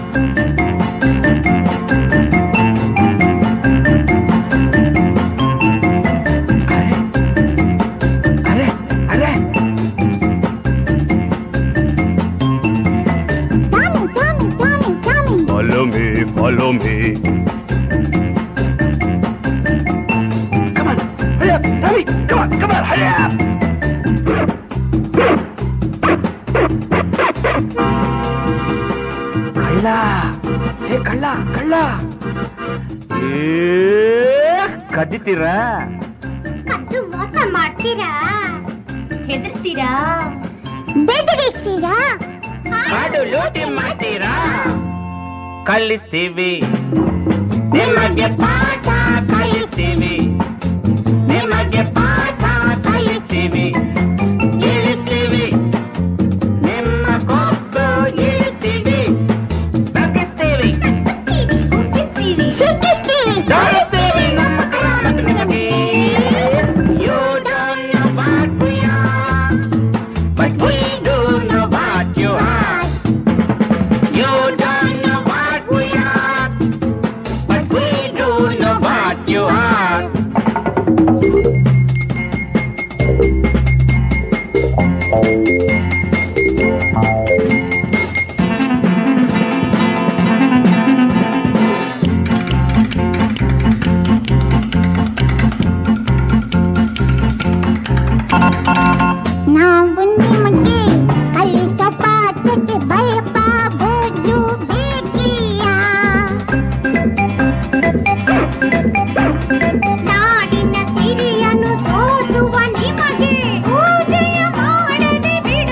ಅರೆ ಅರೆ Tommy, Tommy, Tommy, Tommy. Follow me, follow me. Come on, hurry up, Tommy. Come on, come on, hurry up. ಕಳ್ಳ ಏ ಕಳ್ಳ ಕಳ್ಳ ಏ ಕದಿತೀರಾ ಕದ್ದು ಮೋಸ ಮಾಡ್ತೀರಾ ಹೆದರ್ಸ್ತೀರಾ ಬೆದರಿಸ್ತೀರಾ ಕಾಡು ಲೂಟಿ ಮಾಡ್ತೀರಾ ಕಲಿಸ್ತೀವಿ ನಿಮಗೆ ಪಾಠ ಕಲಿಸ್ತೀವಿ ನಿಮಗೆ ಪಾಠ ಕಲಿಸ್ತೀವಿ ಇಳಿಸ್ತೀವಿ ನಿಮ್ಮ ಕೊಬ್ಬು ಇಳಿಸ್ತೀವಿ ಬಗ್ಗಿಸ್ತೀವಿ ಹುಟ್ಟಿಸ್ತೀವಿ ಶಿಕ್ಷಿಸ್ತೀವಿ ಜಾರಿಸ್ತೀವಿ ನಮ್ಮ ಕರಾಮತ್ತು ನಿಮಗೆ You don't know what we are, but we do know what you are. You don't know what we are, but we do know what you are. ನಾವು ನಿಮಗೆ ಅಲ್ಲಿ ಚಪಾತಕ್ಕೆ ಭಯಪಡೋದು ಬೇಕಿಲ್ಲ ನಾಡಿನ ಸಿರಿಯನ್ನು ತೋರಿಸುವ ನಿಮಗೆ ಪೂಜೆಯ ಮಾಡದೆ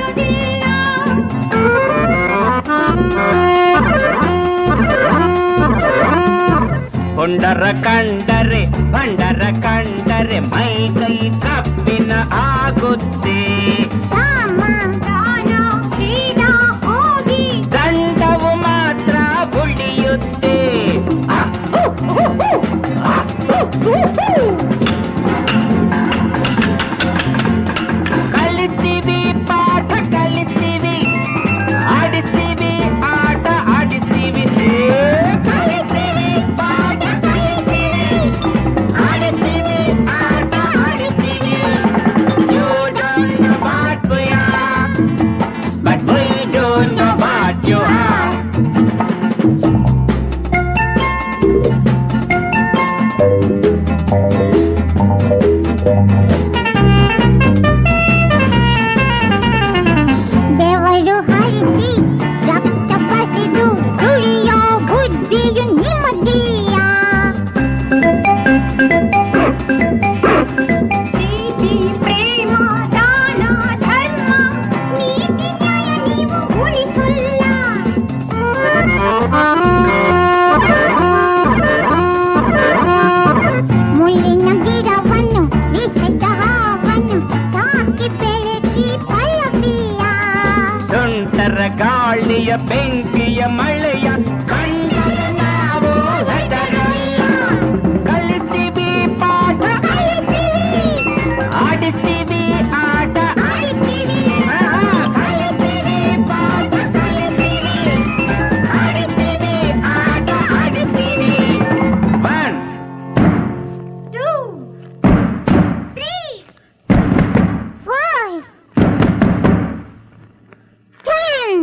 ಬಿಡುವುದಿಲ್ಲ ಪುಂಡರ ಕಂಡರೆ ಭಂಡರ ಕಂಡರೆ ಮೈ ಕೈ ಕಪ್ಪಿನ ಆಗುತ್ತೆ ಸಮಾಧಾನ ಶ್ರೀನ ಹೋಗಿ ದಂಡವು ಮಾತ್ರ ಉಳಿಯುತ್ತೆ ಕಲಿಸ್ತೀವಿ ಪಾಠ ಕಲಿಸ್ತೀವಿ ಆಡಿಸ್ತೀವಿ ಆಟ ಆಡಿಸ್ತೀವಿ ಕಲಿಸ್ತೀವಿ ಪಾಠ ಕಲಿಸ್ತೀವಿ ಆಡಿಸ್ತೀವಿ ಆಟ ಆಡಿಸ್ತೀವಿ You don't know what we are, but we don't know what you are. ಬೆವರು ಹರಿಸಿ ರಕ್ತ ಬಸಿದು ಸುಳಿಯೋ ಬುದ್ಧಿಯು ನಿಮ್ಮದೀಯ ಪ್ರೀತಿ ಪ್ರೇಮ ದಾನ ಧರ್ಮ ನೀತಿ ನ್ಯಾಯ ನೀವು ಉಳಿಸಲ್ಲ ಮುಳ್ಳಿನ ಗಿಡವನ್ನು ವಿಷದ ಹಾವನ್ನು ಸಾಕಿ ಬೆಳೆಸಿ ಫಲವೀಯ ಸುಂಟರ ಗಾಳಿಯ ಬೆಂಕಿಯ ಮಳೆಯ ಕಂಡರೆ ನಾವು ಹೆದರಲ್ಲ ಕಲಿಸ್ತೀವಿ ಪಾಠ ಆಡಿಸ್ತೀವಿ ಆಟ ಆಡಿಸ್ತೀವಿ ಕಲಿಸ್ತೀವಿ ಪಾಠ ಕಲಿಸ್ತೀವಿ ಆಡಿಸ್ತೀವಿ ಆಟ ಆಡಿಸ್ತೀವಿ one two, three, four, ten.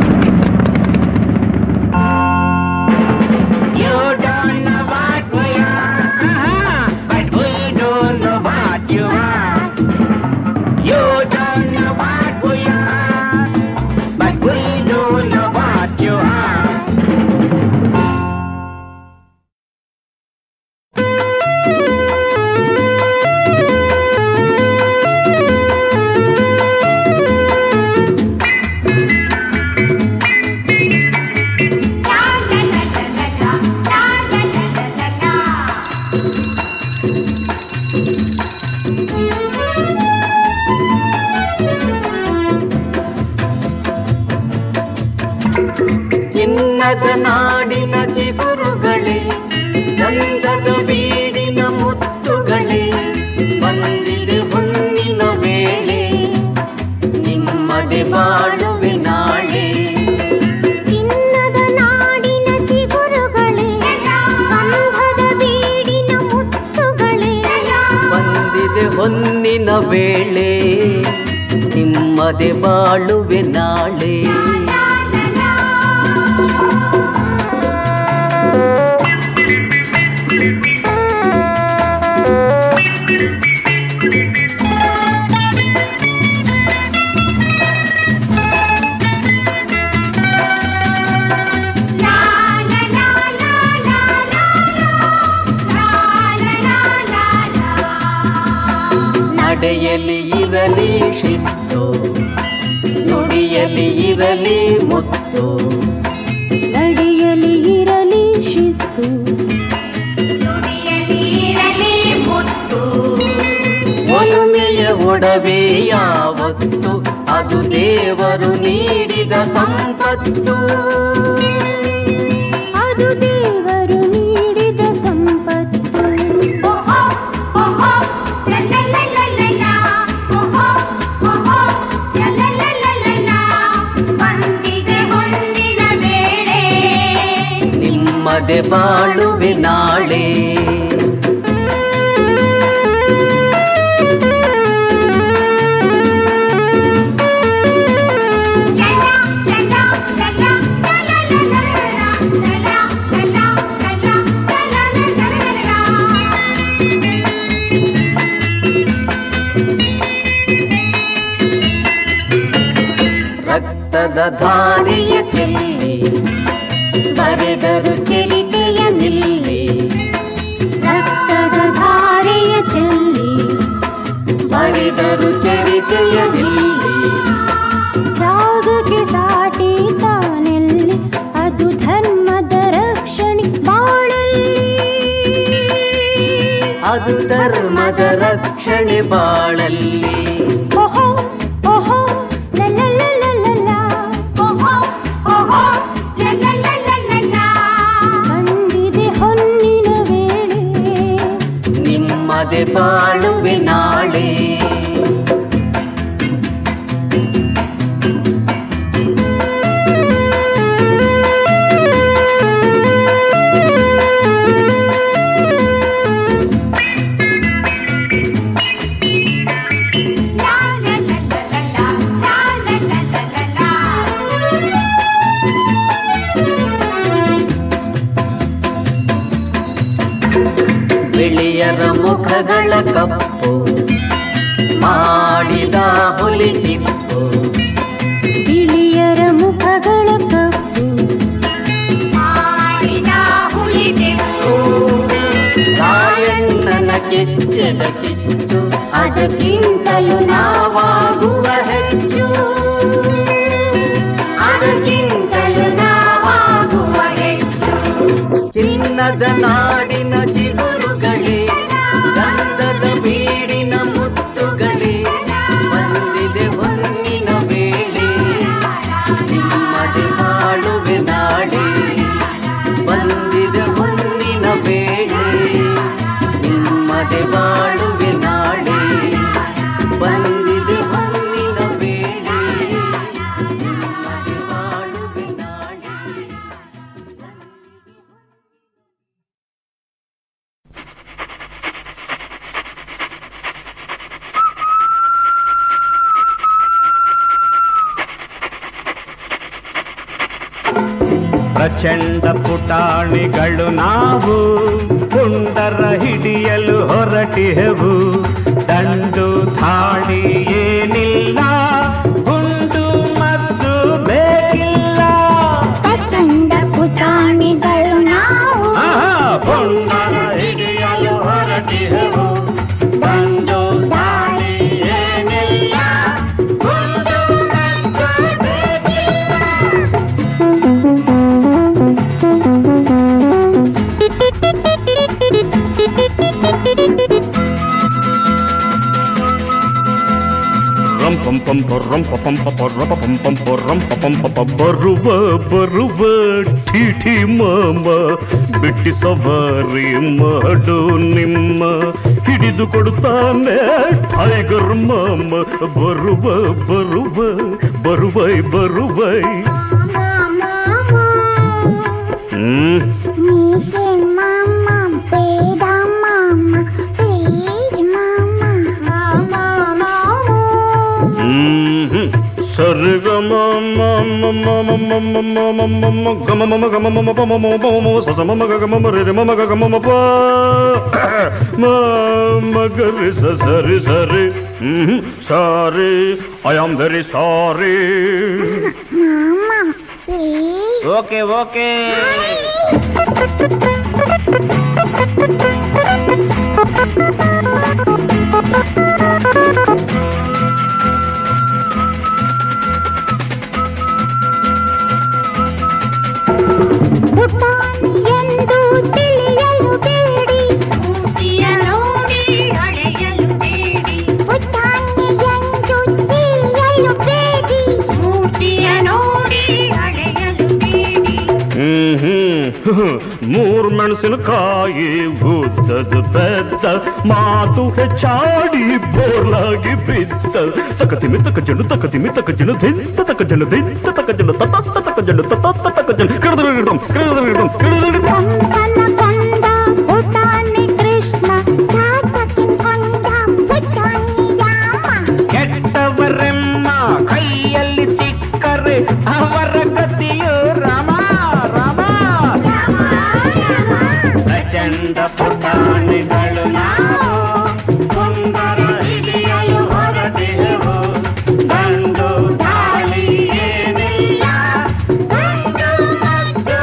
You don't know what we are, uh-huh, but we don't know what you are. You don't know what we are, but we don't know what you are. ಚಿನ್ನದ ನಾಡಿನ ಚಿಗುರುಗಳೇ ಗಂಧದ ಬೀಡಿನ ಮುತ್ತುಗಳೇ ಬಂದಿದೆ ಹುಣ್ಣಿನ ವೇಳೆ ನಿಮ್ಮದೆ ಬಾಳುವೆ ನಾಳೆ ಚಿನ್ನದ ನಾಡಿ ವೇಳೆ ನಿಮ್ಮದೆ ಬಾಳುವೆ ನಾಳೆ ನಡೆಯಲಿ ಇರಲಿ ಶಿಸ್ತು ನುಡಿಯಲಿ ಇರಲಿ ಮುತ್ತು ನಡೆಯಲಿ ಇರಲಿ ಶಿಸ್ತು ಒಲುಮೆಯ ಒಡವೆ ಯಾವತ್ತು ಅದು ದೇವರು ನೀಡಿದ ಸಂಪತ್ತು ಅದು ದೇವರು ನೀಡಿದ ಸಂಪತ್ತು ನಿಮ್ಮದೆ ಬಾಳುವೆ ನಾಳೆ ರಕ್ತದ ಧಾರೆಯ ಚೆಲ್ಲಿ ಬರೆದರು ಚೆಲಿಕೆಯ ನಿಲ್ಲಿ ರಕ್ತದ ಧಾರೆಯ ಚೆಲ್ಲಿ ಬರೆದರು ಚರಿತೆಯ ನಿಲ್ಲಿ ರಾಗಕ್ಕೆ ಸಾಟಿ ತಾನೆಲ್ಲಿ ಅದು ಧರ್ಮದ ರಕ್ಷಣೆ ಬಾಳಲ್ಲಿ ಅದು ಧರ್ಮದ ರಕ್ಷಣೆ ಬಾಳಲ್ಲಿ ಓಹೋ ಓಹೋ ಲಲಲಲಲಲ. ಬಂದಿದೆ ಹೊನ್ನಿನ ವೇಳೆ ನಿಮ್ಮದೆ ಬಾಳುವೆ ನಾಳೆ ಬಿಳಿಯರ ಮುಖಗಳ ಕಪ್ಪು ಮಾಡಿದ ಹುಲಿ ಟಿಪ್ಪು ಬಿಳಿಯರ ಮುಖಗಳ ಕಪ್ಪು ರಾಯಣ್ಣನ ಕೆಚ್ಚದ ಕಿಚ್ಚು ಅದಕ್ಕಿಂತಲೂ ನಾವಾಗುವ ಹೆಚ್ಚು ಅದಕ್ಕಿಂತಲೂ ನಾವಾಗುವ ಹೆಚ್ಚು ಚಿನ್ನದ ನಾಡಿನ ಚಿಗುರುಗಳೇ ಗಂಧದ ಬೀಡಿನ ಮುತ್ತುಗಳೇ ಬಂದಿದೆ ಹೊನ್ನಿನ ವೇಳೆ ನಿಮ್ಮದೆ ಬಾಳುವೆ ನಾಳೆ ಬಂದಿದೆ ಹೊನ್ನಿನ ವೇಳೆ ನಿಮ್ಮದೆ ಬಾಳುವೆ ನಾಳೆ ಬಂದಿದೆ ಹೊನ್ನಿನ ವೇಳೆ ನಿಮ್ಮದೆ ಬಾಳುವೆ ನಾಳೆ ಪ್ರಚಂಡ ಪುಟಾಣಿಗಳು ನಾವು ಪುಂಡರ ಹಿಡಿಯಲು ಹೊರಟಿಹೆವು ದಂಡು ಧಾಡಿ ಏನಿಲ್ಲ ಗುಂಡು ಮತ್ತು ಬೇಕಿಲ್ಲ ಪ್ರಚಂಡ ಪುಟಾಣಿಗಳು ನಾವು ಆಹಾ, ಪುಂಡರ ಹಿಡಿಯಲು ಹೊರಟಿಹೆವು ದಂಡು ಧಾಡಿ ಏನಿಲ್ಲ ಗುಂಡು ಮತ್ತು ಬೇಕಿಲ್ಲ rum pum pum rum pum pum pum rum pum pum rum pum pum ಬರುವ ಬರುವ ಠೀಠಿ ಮಾಮ ಬಿಟ್ಟಿ ಸವಾರಿ ಮಾಡು ನಿಮ್ಮ ಹಿಡಿದು ಕೊಡುತ್ತಾನೆ ಟೈಗರ್ ಮಾಮ ಬರುವ ಬರುವ ಬರುವೈ ಬರುವೈ ಹ್ಮ್ ಮೀಸೆ ಮಾಮ ಬೇಡ ಮಾಮ ಪ್ಲೀಸ್ ಮಾಮ ಮಾಮ ಸರಿ ಸರಿ sorry I am very sorry ಮಾಮ ಪ್ಲೀಸ್ ಓಕೆ ಓಕೆ ಪುಟಾಣಿ ಎಂದು ತಿಳಿಯಲು ಬೇಡಿ ಮೂರ್ತಿಯ ನೋಡಿ ಅಳೆಯಲು ಬೇಡಿ ಪುಟಾಣಿ ಎಂದು ತಿಳಿಯಲು ಬೇಡಿ ಮೂರ್ತಿಯ ನೋಡಿ ಅಳೆಯಲು ಬೇಡಿ ಹ್ಮ್ ಹ್ಮ್ ಮೂರ್ ಮೆಣಸಿನಕಾಯಿ ಉದ್ದದ ಬೆದ್ದ ಮಾತು ಹೆಚ್ಚಾಡಿ ಬೋರ್ಲಾಗಿ ಬಿದ್ದ ತಕ ತಿಮಿ ತಕ ಜನು ತಕ ತಿಮಿ ತಕ ಜನು ಧಿಂತ ತಕ ಜನು ಧಿಂತ ತಕ ಜನು ತತ ತಕ ಜನು ತತ ತಕ ಜನು ಕಡದರಿಡಂ ಕಡದರಿಡಂ ಕಡದರಿಡಂ ಕಂಸನ ಕಂದ ಪುಟಾಣಿ ಕೃಷ್ಣ ಜಾತಕಿ ಕಂದ ಪುಟಾಣಿ ರಾಮ ಕೆಟ್ಟವರೆಮ್ಮ ಕೈಯಲ್ಲಿ ಸಿಕ್ಕರೆ ಅವರ ಗತಿಯು ರಾಮ ರಾಮ ಪ್ರಚಂಡ ಪುಟಾಣಿಗಳು ನಾವು ಸುಂದರ ಹಿಡಿಯಲು ಹೊರಟಿರುವು ಗಂಡು ತಾಳಿ ಏನಿಲ್ಲ ಗಂಡು ಮತ್ತು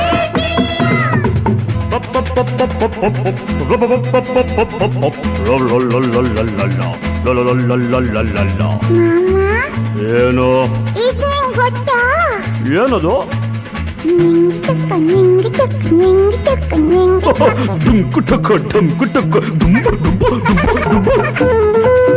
ಮಾಮ ಏನು ಇದೇನ್ ಗೊತ್ತಾ ಏನದು ನಿಂಗಿ ತಕ್ಕ ನಿಂಗಿ ತಕ್ಕ ನಿಂಗಿ ತಕ್ಕ ನಿಂಗಿ ತಕ್ಕ ಡುಂಕು ಟಕ ಡುಂಕು ಟಕ ಡುಂಬ ಡುಂಬ ಡುಂಬ ಡುಂಬ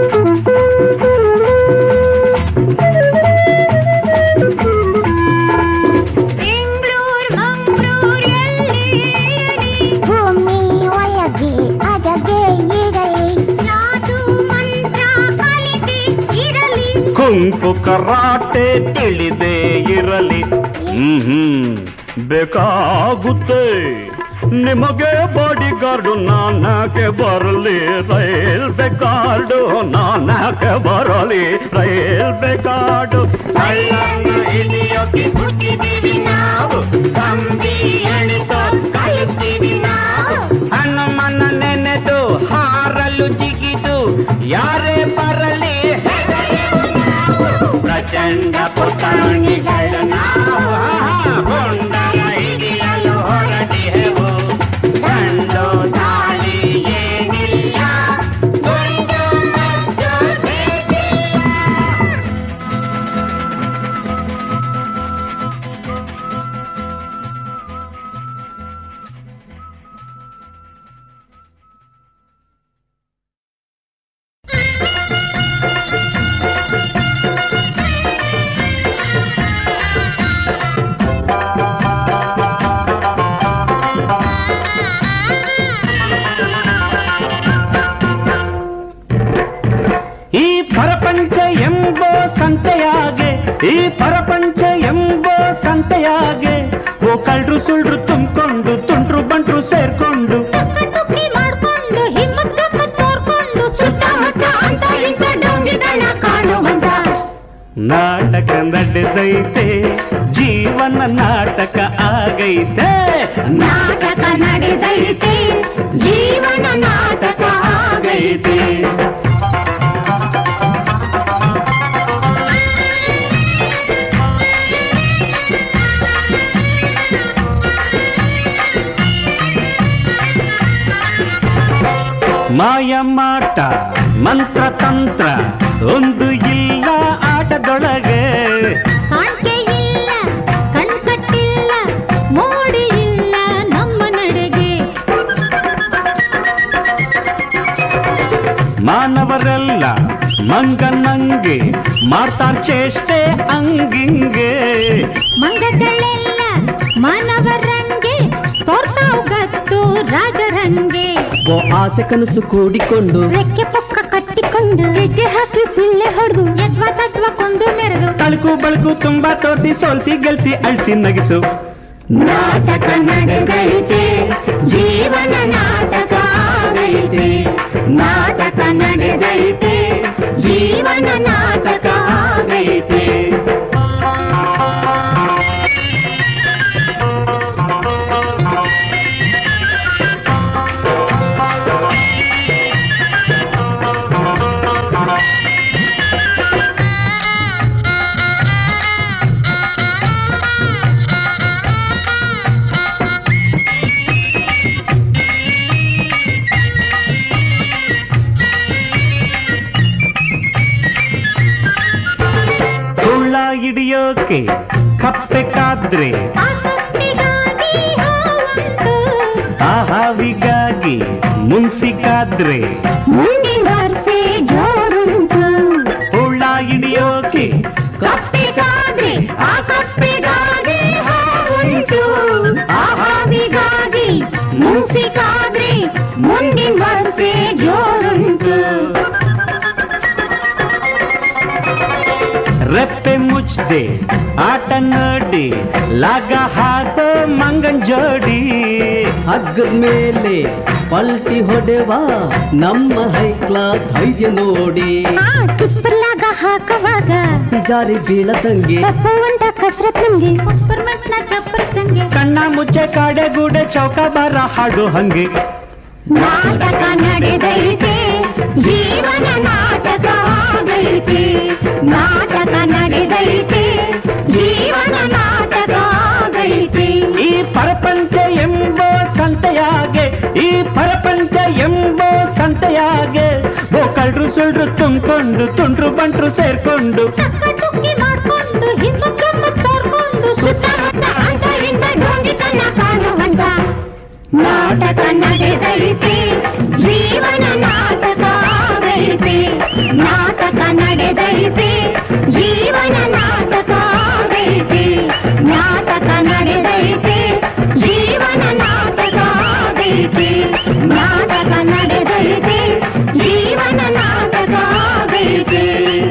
ಬೆಂಗಳೂರು ಮಂಗಳೂರು ಎಲ್ಲಿ ಭೂಮಿ ಒಳಗೆ ಅದಗೆ ಇರಲಿ ಯಾದು ಮಂತ್ರ ಕಲಿತೆ ಇರಲಿ ಕುಂಫು ಕರಾಟೆ ತಿಳಿದೇ ಇರಲಿ ಹ್ಮ್ ಹ್ಮ್ ಬೇಕಾಗುತ್ತೆ ನಿಮಗೆ ಬಾಡಿ ಗಾರ್ಡು ನಾನಕ್ಕೆ ಬರಲಿ ರೈಲ್ ಬೇಕಾರ್ಡು ನಾನಕ್ಕೆ ಬರಲಿ ರೈಲ್ ಬೇಕಾರ್ಡು ಹಿಡಿಯೋಕೆ ಹುಟ್ಟಿದೀವಿ ನಾವು ಕಂಬಿ ಎಣಿಸೋ ಕಲಿಸ್ತೀವಿ ನಾವು ಹನುಮನ ನೆನೆದು ಹಾರಲು ಜಿಗಿದು ಯಾರೇ ಬರಲಿ ಹೆದರೆವು ನಾವು. ಪ್ರಚಂಡ ಪುಟಾಣಿಗಳು ನಾವು ಆಹಾ, ಹೊಂಡರ ಹಿಡಿಯಲು ಹೊರಟಿಹೆವು ಗಂಡು ತಾಳಿ ಏನಿಲ್ಲ ಗಂಡು ಮತ್ತು ಬೇಕಿಲ್ಲ. ಈ ಪರಪಂಚ ಎಂಬೋ ಸಂತೆಯಾಗೆ ಈ ಪರಪಂಚ ಎಂಬೋ ಸಂತೆಯಾಗೆ ಓ ಕಳ್ರು ಸುಳ್ರು ತುಂಬಿಕೊಂಡು ತುಂಡ್ರು ಬಂಟ್ರು ಸೇರ್ಕೊಂಡು ಟುಕ್ಕಿ ಮಾಡ್ಕೊಂಡು ಹಿಮ್ಮತ್ ಗಮ್ಮತ್ ತೋರ್ಕೊಂಡು ಸುತ್ತಮುತ್ತ ಅಂತ ಇಂಥ ಡೊಂಗಿದಣ ಕಾಣುವಂತ ನಾಟಕ ನಡೆದೈತೆ ಜೀವನ ನಾಟಕ ಆಗೈತೆ ನಾಟಕ ನಡೆದೈತೆ ಜೀವನ ನಾಟಕ ಆಗೈತೆ ಮಾಯ ಮಾಟ ಮಂತ್ರ ತಂತ್ರ ಒಂದು ಇಲ್ಲ ಆಟದೊಳಗೆ ಕಾಣ್ಕೆ ಇಲ್ಲ ಕಣ್ಕಟ್ಟಿಲ್ಲ ಮೋಡಿ ಇಲ್ಲ ನಮ್ಮ ನಡೆಗೆ ಮಾನವರೆಲ್ಲ ಮಂಗನಂಗೆ ಮಾಡ್ತಾರ್ ಚೇಷ್ಟೆ ಅಂಗಿಂಗೆ ಮಂಗಗಳೆಲ್ಲ ಮಾನವರಂಗೆ ತೋರ್ತಾವ್ ಗತ್ತು ರಾಜರಂಗೆ ಓ ಆಸೆ ಕನಸು ಕೂಡಿಕೊಂಡು ರೆಕ್ಕೆ ಪೊಕ್ಕ ಕಟ್ಟಿಕೊಂಡು ಹೆಜ್ಜೆ ಹಾಕಿ ಸಿಳ್ಳೆ ಹೊಡೆದು ಯದ್ವ ತತ್ವ ಕೊಂಡು ಮೆರೆದು ತಳುಕು ಬಳುಕು ತುಂಬಾ ತೋರಿಸಿ ಸೋಲ್ಸಿ ಗೆಲ್ಸಿ ಅಳ್ಸಿ ನಗಿಸು ನಾಟಕ ನಡೆದೈತೆ ಜೀವನ ನಾಟಕ ಆಗೈತೆ ನಾಟಕ ನಡೆದೈತೆ ಜೀವನ ನಾಟಕ ಆಗೈತೆ ಹಿಡಿಯೋಕೆ ಕಪ್ಪೆ ಕಾದ್ರೆ ಆ ಕಪ್ಪೆಗಾಗಿ ಹಾವುಂಟು ಆ ಹಾವಿಗಾಗಿ ಮುನ್ಸಿಕಾದ್ರೆ ಮುಂದಿನ ವರ್ಷೆ ಜೋರುಂಟು ಹುಳ ಹಿಡಿಯೋಕೆ ಕಪ್ಪೆಗಾದ್ರೆ ಆ ಕಪ್ಪೆಗಾಗಿ ಹಾವುಂಟು ಆ ಹಾವಿಗಾಗಿ ಮುನ್ಸಿಕಾದ್ರೆ ಮುಂದಿನ ವರ್ಷೆ ಜೋರುಂಟು ರೆಪ್ಪೆ ಮುಚ್ಚದೆ ಆಟ ನೋಡಿ ಲಾಗ ಹಾಕ ಮಂಗನ್ ಜೋಡಿ ಹಗ್ಗದ ಮೇಲೆ ಪಲ್ಟಿ ಹೊಡೆವ ನಮ್ಮ ಹೈಕ್ಲಾ ಧೈರ್ಯ ನೋಡಿ ಆ ಕಿಪ್ಪರ್ಲಾಗ ಹಾಕುವಾಗ ಜಾರಿ ಬೀಳದಂಗೆ ತಪ್ಪುವಂತ ಕಸರತ್ ನಮ್ಗೆ ಪರ್ಮೆಂಟ್ ನ ಚಪ್ಪರ್ ಸಂಗೆ ಕಣ್ಣ ಮುಚ್ಚೆ ಕಾಡೆ ಗೂಡೆ ಚೌಕ ಬಾರ ಹಾಡು ಹಂಗೆ ನಾಟಕ ನಡೆದೈತೆ ಜೀವನ ನಾಟಕ ಆಗೈತೆ ನಾಟಕ ನಡೆದೈತೆ ಜೀವನ ನಾಟಕ ಆಗೈತೆ ಈ ಪರಪಂಚ ಎಂಬ ಸಂತೆಯಾಗೆ ಈ ಪರಪಂಚ ಎಂಬ ಸಂತೆಯಾಗೆ ಬೋಕಳ್ರು ಸುಳ್ರು ತುಂಬಿಕೊಂಡು ತುಂಡ್ರು ಬಂಟ್ರು ಸೇರ್ಕೊಂಡು ಟಕ್ಕ ಟುಕ್ಕಿ ಮಾಡ್ಕೊಂಡು ಹಿಮ್ಮತ್ ಗಮ್ಮತ್ ತೋರ್ಕೊಂಡು ಸುತ್ತಮುತ್ತ ಅಂತ ಇಂದ ಡೋಂಗಿತನ ಕಾಣುವಂತ ನಾಟಕ ನಡೆದೈತೆ ಜೀವನ ನಾಟಕ ಆಗೈತೆ ನಾಟಕ ನಡೆದೈತೆ ಜೀವನ ನಾಟಕ ಆಗೈತೆ ನಾಟಕ ನಡೆದೈತೆ ಜೀವನ ನಾಟಕ ಆಗೈತೆ ನಾಟಕ ನಡೆದೈತೆ ಜೀವನ ನಾಟಕ ಆಗೈತೆ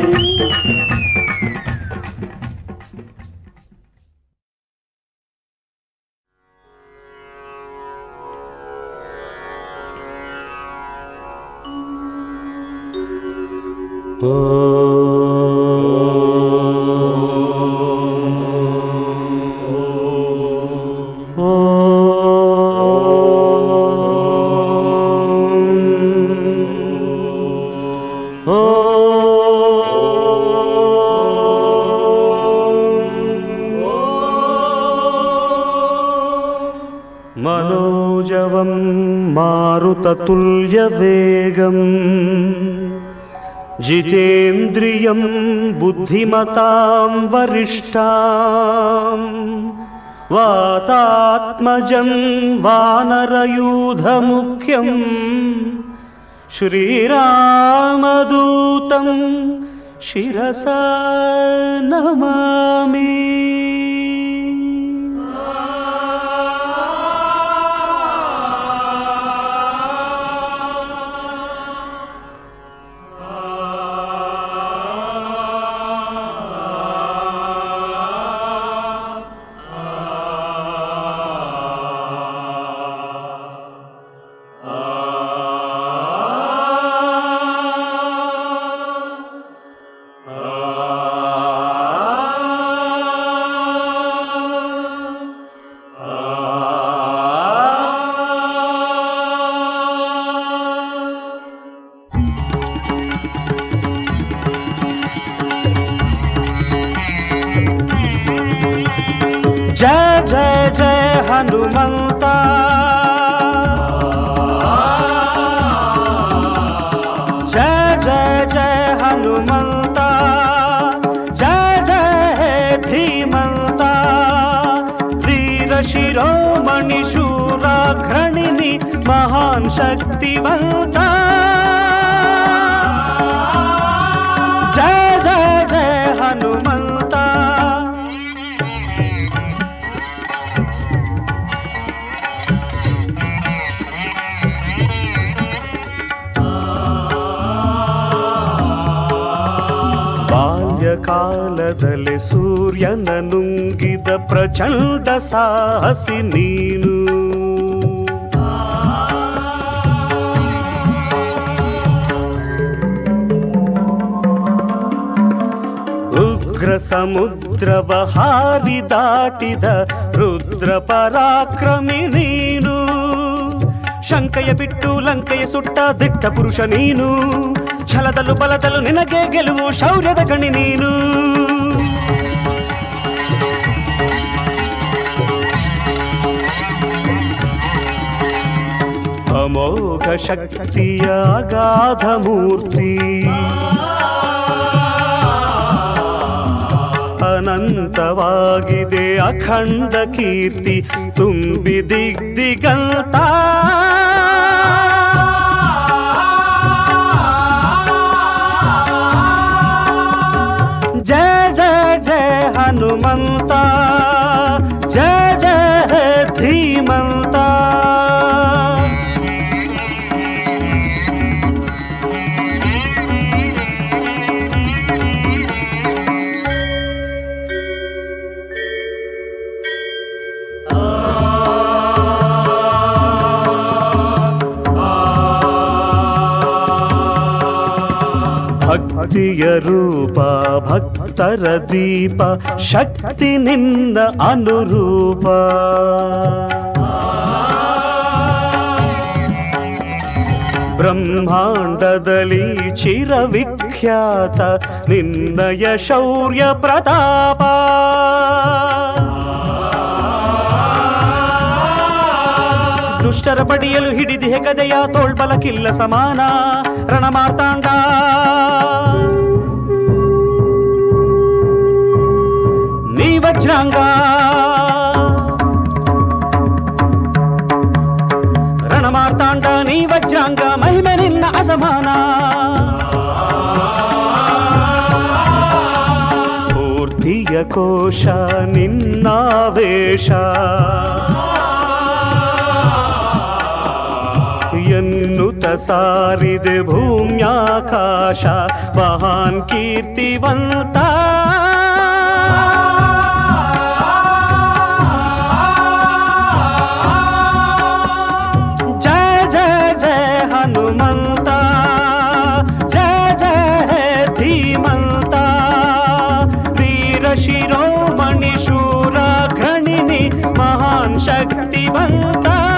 मनोजवं मारुततुल्यवेगम् जितेन्द्रियं बुद्धिमतां वरिष्ठाम् वातात्मजं वानरयूधमुख्यम् श्रीरामदूतं शिरसा नमामि जय जय जय हनुमंता जय जय जय हनुमंता जय जय धीमंता वीर शिरोमणि शूरा घृणिनि महान शक्तिवंता जय जय जय हनुमंता ಬಾಲ್ಯಕಾಲದಲ್ಲಿ ಸೂರ್ಯನ ನುಂಗಿದ ಪ್ರಚಂಡ ಸಾಹಸಿ ನೀನು ಉಗ್ರ ಸಮುದ್ರವ ಹಾರಿ ದಾಟಿದ ರುದ್ರ ಪರಾಕ್ರಮಿ ನೀನು ಶಂಕೆಯ ಬಿಟ್ಟು ಲಂಕೆಯ ಸುಟ್ಟ ದಿಟ್ಟ ಪುರುಷ ನೀನು ಛಲದಲ್ಲೂ ಬಲದಲ್ಲೂ ನಿನಗೆ ಗೆಲುವು ಶೌರ್ಯದ ಗಣಿ ನೀನು ಅಮೋಘ ಶಕ್ತಿಯ ಅಗಾಧ ಮೂರ್ತಿ ಅನಂತವಾಗಿದೆ ಅಖಂಡ ಕೀರ್ತಿ ತುಂಬಿ ದಿಗ್ದಿಗಂತ ಜಯ ಜಯ ಜಯ ಹನುಮಂತ ಜಯ ಜಯ ಧೀಮಂತ ಭಕ್ತಿಯ ರೂಪ ಭಕ್ತರ ದೀಪ ಶಕ್ತಿ ನಿನ್ನ ಅನುರೂಪ ಬ್ರಹ್ಮಾಂಡದಲ್ಲಿ ಚಿರವಿಖ್ಯಾತ ನಿನ್ನಯ ಶೌರ್ಯ ಪ್ರತಾಪ ದುಷ್ಟರ ಬಡಿಯಲು ಹಿಡಿದು ಹೆಗದೆಯ ತೋಳ್ಬಲಕ್ಕಿಲ್ಲ ಸಮಾನ ರಣಮಾರ್ತಾಂಡ ನೀ ವಜ್ರಾಂಗ ರಣಮಾರ್ತಾಂಡ ನೀ ವಜ್ರಾಂಗ ಮಹಿಮೆ ನಿನ್ನ ಅಸಮಾನ ಸ್ಫೂರ್ತಿಯ ಕೋಶ ನಿನ್ನಾವೇಶ ಎನ್ನುತ್ತ ಸಾರಿದೆ ಭೂಮ್ಯಾಕಾಶ ಮಹಾನ್ ಕೀರ್ತಿವಂತ ಜಯ ಜಯ ಜಯ ಹನುಮಂತ ಜಯ ಜಯ ಧೀಮಂತ ವೀರ ಶಿರೋಮಣಿ ಶೂರ ಘಣಿನಿ ಮಹಾನ್ ಶಕ್ತಿವಂತ